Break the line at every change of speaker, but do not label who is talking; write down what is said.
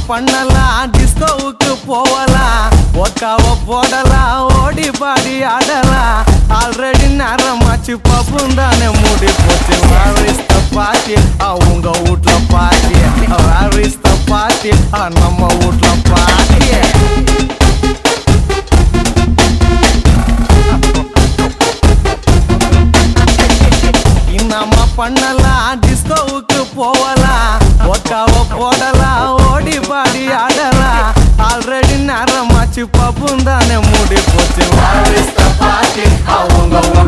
பண்ணலாம் டிஸ்கோவுக்கு போகலாம் ஒக்காவ போடலாம் ஓடி பாடி ஆடலாம் ஆல்ரெடி நேரமாச்சு பப்பும் தானே மூடி போச்சு வாரிஸ்த பாட்டி அவங்க வீட்ல பாட்டி வாரிஸ்த பாட்டி நம்ம வீட்ல பாட்டி நம்ம பண்ணலாம் டிஸ்கோவுக்கு போகலாம் ஒக்காவ போடலாம் ஓடி பாடி ஆடலாம் ஆல்ரெடி நேரமாச்சு பப்பும் தானே மூடி போச்சு வாரிஸ்த பாட்டி அவங்க